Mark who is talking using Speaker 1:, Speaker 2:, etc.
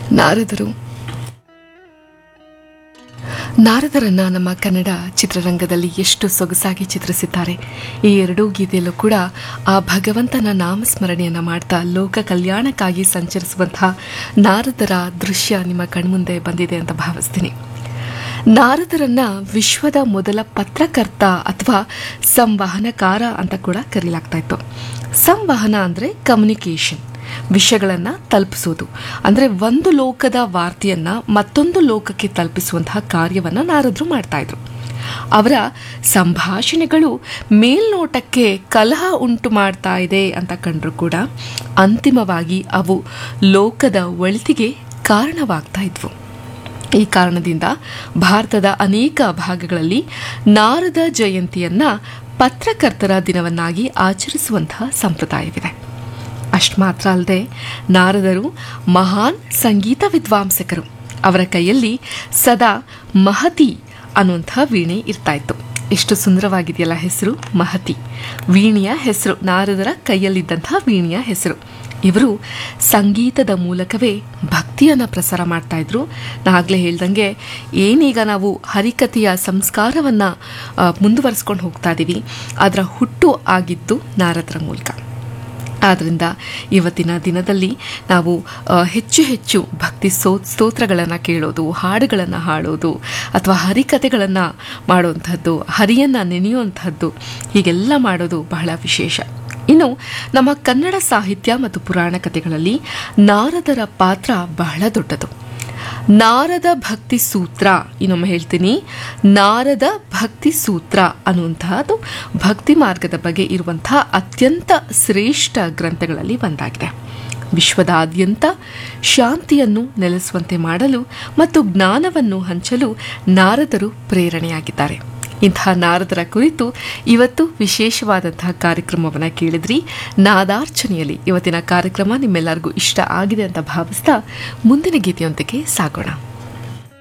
Speaker 1: ನಾರದರು ನಾರದರನ್ನ ನಮ್ಮ ಕನ್ನಡ ಚಿತ್ರರಂಗದಲ್ಲಿ ಎಷ್ಟು ಸೊಗಸಾಗಿ ಚಿತ್ರಿಸಿದ್ದಾರೆ ಈ ಎರಡೂ ಗೀತೆಯಲ್ಲೂ ಕೂಡ ಆ ಭಗವಂತನ ನಾಮಸ್ಮರಣೆಯನ್ನ ಮಾಡ್ತಾ ಲೋಕ ಕಲ್ಯಾಣಕ್ಕಾಗಿ ಸಂಚರಿಸುವಂತಹ ನಾರದರ ದೃಶ್ಯ ನಿಮ್ಮ ಕಣ್ಮುಂದೆ ಬಂದಿದೆ ಅಂತ ಭಾವಿಸ್ತೀನಿ ನಾರದರನ್ನ ವಿಶ್ವದ ಮೊದಲ ಪತ್ರಕರ್ತ ಅಥವಾ ಸಂವಹನಕಾರ ಅಂತ ಕೂಡ ಕರೆಯಲಾಗ್ತಾ ಇತ್ತು ಸಂವಹನ ಅಂದರೆ ಕಮ್ಯುನಿಕೇಷನ್ ವಿಷಯಗಳನ್ನು ತಲುಪಿಸೋದು ಅಂದರೆ ಒಂದು ಲೋಕದ ವಾರ್ತೆಯನ್ನ ಮತ್ತೊಂದು ಲೋಕಕ್ಕೆ ತಲುಪಿಸುವಂತಹ ಕಾರ್ಯವನ್ನು ನಾರದರು ಮಾಡ್ತಾ ಇದ್ರು ಅವರ ಸಂಭಾಷಣೆಗಳು ಮೇಲ್ನೋಟಕ್ಕೆ ಕಲಹ ಉಂಟು ಮಾಡ್ತಾ ಇದೆ ಅಂತ ಕಂಡ್ರು ಕೂಡ ಅಂತಿಮವಾಗಿ ಅವು ಲೋಕದ ಒಳಿತಿಗೆ ಕಾರಣವಾಗ್ತಾ ಇದ್ವು ಈ ಕಾರಣದಿಂದ ಭಾರತದ ಅನೇಕ ಭಾಗಗಳಲ್ಲಿ ನಾರದ ಜಯಂತಿಯನ್ನ ಪತ್ರಕರ್ತರ ದಿನವನ್ನಾಗಿ ಆಚರಿಸುವಂತಹ ಸಂಪ್ರದಾಯವಿದೆ ಅಷ್ಟು ಮಾತ್ರ ಅಲ್ಲದೆ ನಾರದರು ಮಹಾನ್ ಸಂಗೀತ ವಿದ್ವಾಂಸಕರು ಅವರ ಕೈಯಲ್ಲಿ ಸದಾ ಮಹತಿ ಅನ್ನುವಂಥ ವೀಣೆ ಇರ್ತಾ ಇತ್ತು ಎಷ್ಟು ಸುಂದರವಾಗಿದೆಯಲ್ಲ ಹೆಸರು ಮಹತಿ ವೀಣೆಯ ಹೆಸರು ನಾರದರ ಕೈಯಲ್ಲಿದ್ದಂತಹ ವೀಣೆಯ ಹೆಸರು ಇವರು ಸಂಗೀತದ ಮೂಲಕವೇ ಭಕ್ತಿಯನ್ನು ಪ್ರಸಾರ ಮಾಡ್ತಾ ಇದ್ರು ನಾಗಲೇ ಹೇಳ್ದಂಗೆ ಏನೀಗ ನಾವು ಹರಿಕಥೆಯ ಸಂಸ್ಕಾರವನ್ನು ಮುಂದುವರಿಸ್ಕೊಂಡು ಹೋಗ್ತಾ ಇದ್ದೀವಿ ಅದರ ಹುಟ್ಟು ಆಗಿದ್ದು ನಾರದರ ಮೂಲಕ ಆದ್ದರಿಂದ ಇವತ್ತಿನ ದಿನದಲ್ಲಿ ನಾವು ಆ, ಹೆಚ್ಚು ಹೆಚ್ಚು ಭಕ್ತಿ ಸೋ ಸ್ತೋತ್ರಗಳನ್ನು ಕೇಳೋದು ಹಾಡುಗಳನ್ನು ಹಾಡೋದು ಅಥವಾ ಹರಿಕಥೆಗಳನ್ನು ಮಾಡುವಂಥದ್ದು ಹರಿಯನ್ನು ನೆನೆಯುವಂಥದ್ದು ಹೀಗೆಲ್ಲ ಮಾಡೋದು ಬಹಳ ವಿಶೇಷ ಇನ್ನು ನಮ್ಮ ಕನ್ನಡ ಸಾಹಿತ್ಯ ಮತ್ತು ಪುರಾಣ ಕಥೆಗಳಲ್ಲಿ ನಾರದರ ಪಾತ್ರ ಬಹಳ ದೊಡ್ಡದು ನಾರದ ಭಕ್ತಿ ಸೂತ್ರ ಇನ್ನೊಮ್ಮೆ ಹೇಳ್ತೀನಿ ನಾರದ ಭಕ್ತಿ ಸೂತ್ರ ಅನ್ನುವಂತಹದ್ದು ಭಕ್ತಿ ಮಾರ್ಗದ ಬಗ್ಗೆ ಇರುವಂತಹ ಅತ್ಯಂತ ಶ್ರೇಷ್ಠ ಗ್ರಂಥಗಳಲ್ಲಿ ಒಂದಾಗಿದೆ ವಿಶ್ವದಾದ್ಯಂತ ಶಾಂತಿಯನ್ನು ನೆಲೆಸುವಂತೆ ಮಾಡಲು ಮತ್ತು ಜ್ಞಾನವನ್ನು ಹಂಚಲು ನಾರದರು ಪ್ರೇರಣೆಯಾಗಿದ್ದಾರೆ ಇಂತಹ ನಾರದರ ಕುರಿತು ಇವತ್ತು ವಿಶೇಷವಾದಂತಹ ಕಾರ್ಯಕ್ರಮವನ್ನು ಕೇಳಿದ್ರಿ ನಾದಾರ್ಚನೆಯಲ್ಲಿ ಇವತ್ತಿನ ಕಾರ್ಯಕ್ರಮ ನಿಮ್ಮೆಲ್ಲರಿಗೂ ಇಷ್ಟ ಆಗಿದೆ ಅಂತ ಭಾವಿಸ್ತಾ ಮುಂದಿನ ಗೀತೆಯೊಂದಿಗೆ ಸಾಗೋಣ